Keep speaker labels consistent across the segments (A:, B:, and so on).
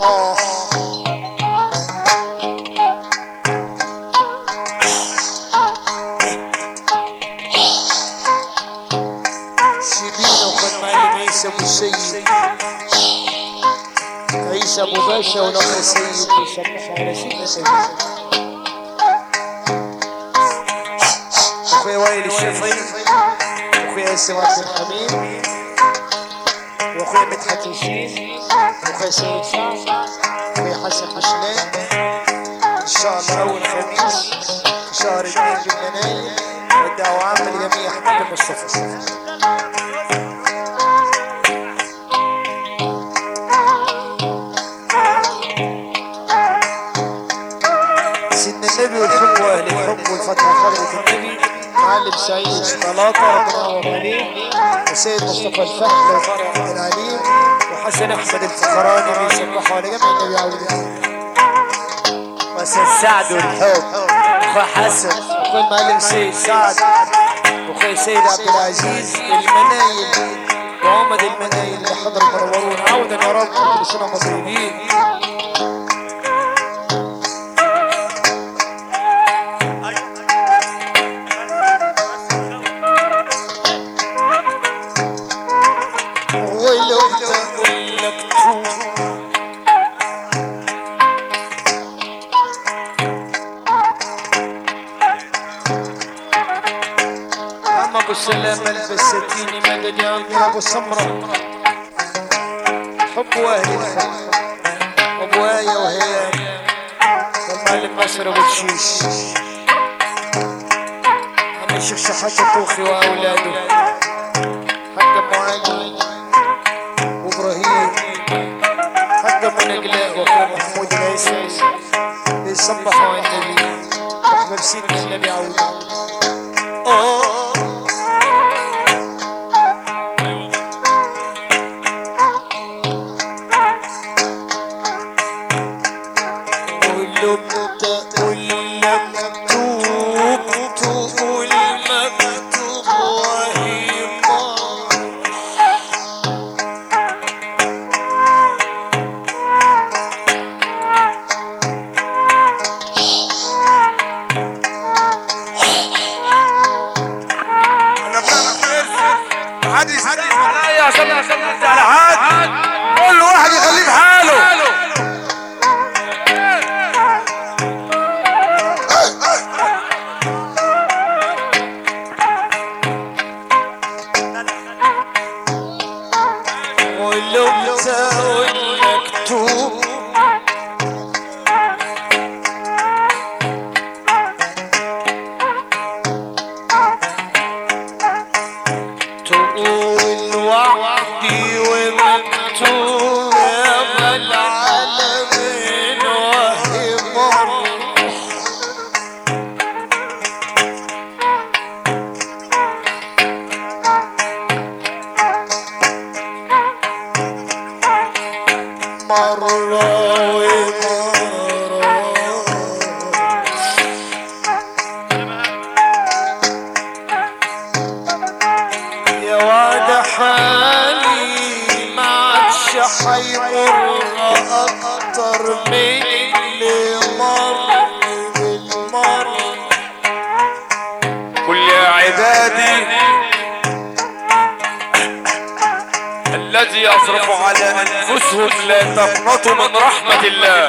A: آه سيبينا وخد معلم عيسى ابو السيد عيسى ابو باشا ونقر سيد يسبح على سيدنا سيد اخويا وائل الشافعي واخويا ياسر عبد الحميد واخويا مدحت ياسين واخويا سيد سعد واخويا حسن حشلان ان شاء الله اول خميس في شهر اثنين بالمنايل والدعوة عامة لجميع احباب المصطفى سيدنا النبي والحب واهل الحب والفتح حضرة النبي معلم سعيد شطلاطة ربنا يعوض عليه وسيد مصطفى الفهد وطارق عبد العليم وحسن احمد الفخراني بيسبحوا على جمع النبي عوض وسيد سعد والحب اخويا حسن اخويا المعلم سيد سعد واخويا سيد عبد العزيز المنايل وعمد المنايل اللي حضر منورون عودا يا رب كل سنه وانتم طيبين ولو تقول لك تروح عم ابو سلامة البساتيني مدد يا عم ابو سمرة حب واهل الحب ابو آية وهي والمعلم ناصر ابو الشيش عم الشيخ شحات الطوخي واولاده حق ابو علي وابراهيم حق ابو نقلاء واخوه محمود العيسى بيصبحوا على النبي احباب سيدنا النبي عوده آه قول تقول مكتوب تقول مكتوب وهي مار
B: انا بقى خير حد يسلم عليا عشان اسلمت على حد كل واحد يخليه في حاله
A: ولو تقول مكتوب تقول وحدي ومكتوب يا العالمين وهي مر مرة ومرة يا واد حالي ما عادش حيمر اكتر من اللي مر بالمر
B: قل يا عبادي الذي يصرف على انفسهم لا تقنطوا من رحمة الله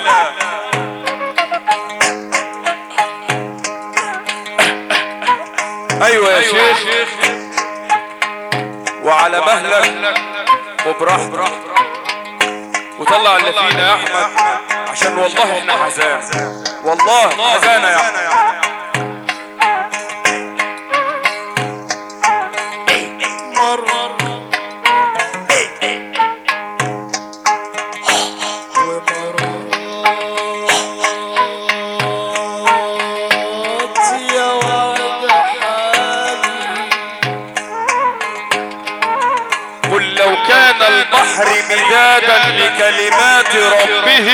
B: ايوه يا شيخ وعلى مهلك وبراحتك وطلع اللي فينا يا احمد عشان والله احنا حزان والله حزانة يا احمد
A: مرة ومرات يا واد حالي
B: قل لو كان البحر مدادا لكلمات ربه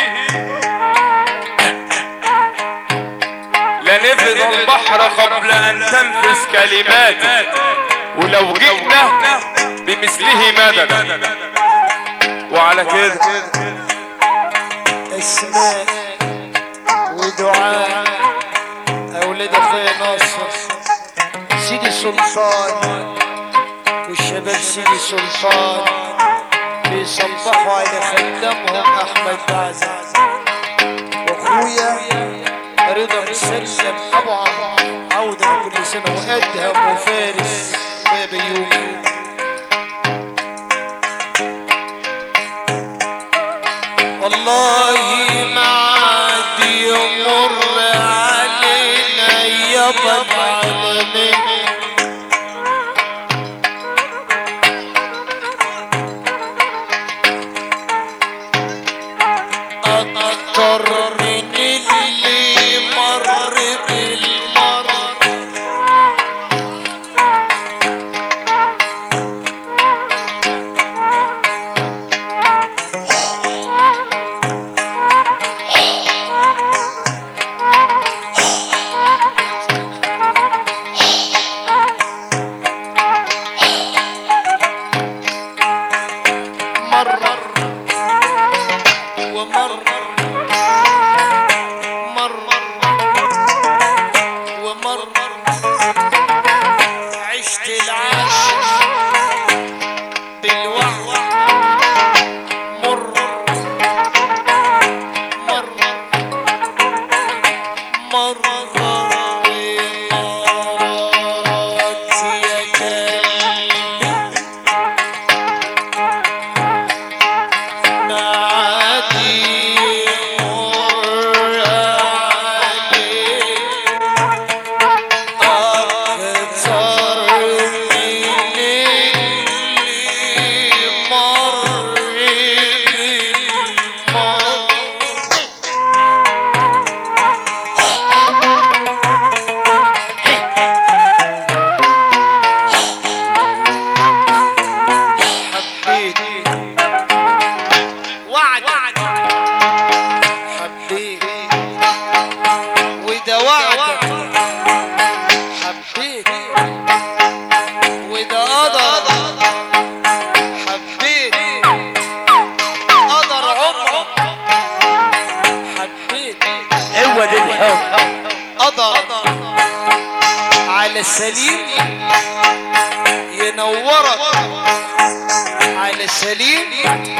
B: لنفذ البحر قبل ان تنفذ كلماته ولو جئنا بمثله مددا وعلى كده
A: اسماء ودعاء اولاد اخويا ناصر سيدي سلطان والشباب سيدي سلطان بيصبحوا على خدامهم احمد بعزة واخويا رضا مسلم ابو عمرو عودة كل سنة وادهم وفارس باب يومي والله ما عاد يمر علينا يابا العالمين أكتر من اللي مر بالمر مر ومر مر ومر عشت العاش بالوعي مر مر مر ومرت يا قلبي معادي مر عليك أكتر من اللي مر بالمر حبيت وعد حبيت وده وعد حبيت وده قدر حبيت قدر عمره حبيت
C: هو ده الحب
A: قدر على السليم ينورك على السليم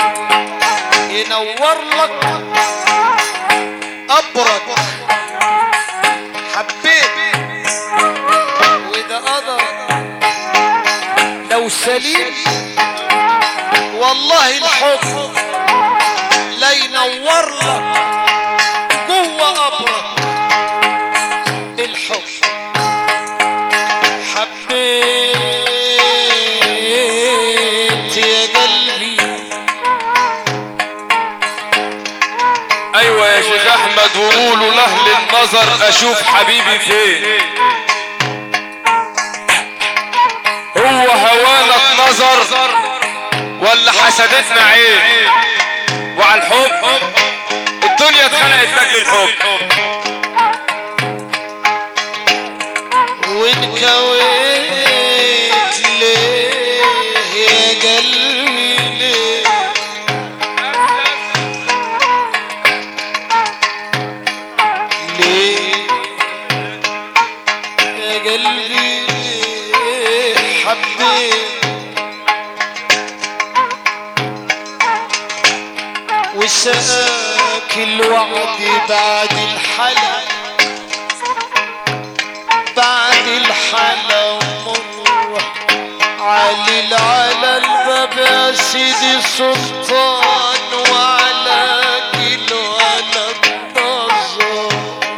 A: ينور لك قبرك حبيت وده قدر لو سليم والله الحب لا ينور لك جوه قبرك الحب حبيت يا قلبي
B: ايوه يا شيخ احمد وقولوا لاهل النظر اشوف حبيبي فين هو هوانا نظر ولا حسدتنا عين وعلى الحب الدنيا اتخلقت لاجل الحب
A: وانكويت ليه يا قلبي ليه ليه يا قلبي ليه حبيت وساك الوعد بعد الحلا بعد الحلا ومر علي على الباب يا سيدي سلطان وعلى كل ولا النظر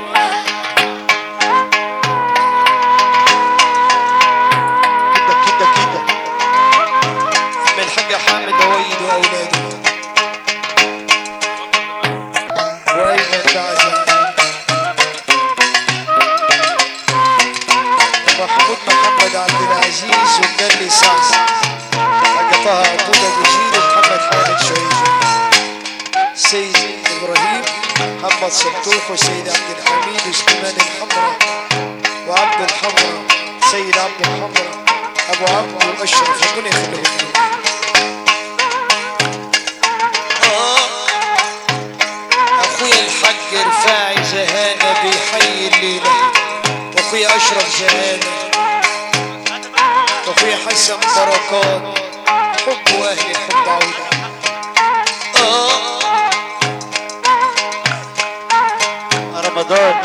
A: كده كده كده من الحاج حامد ويد واولاده وايمن تعزم محمود محمد عبد العزيز ومدلي سعد حاج طه عبود ابو زيد ومحمد خالد شويجي سيد ابراهيم محمد صبتوح وسيد عبد الحميد وسليمان الحمراء وعبد الحمراء سيد عبد الحمراء ابو عبد واشرف ربنا يخليهم لي. جهانة بيحيي الليلة واخويا اشرف جهانة واخويا حسن بركات حب واهل الحب عودة آه
C: رمضان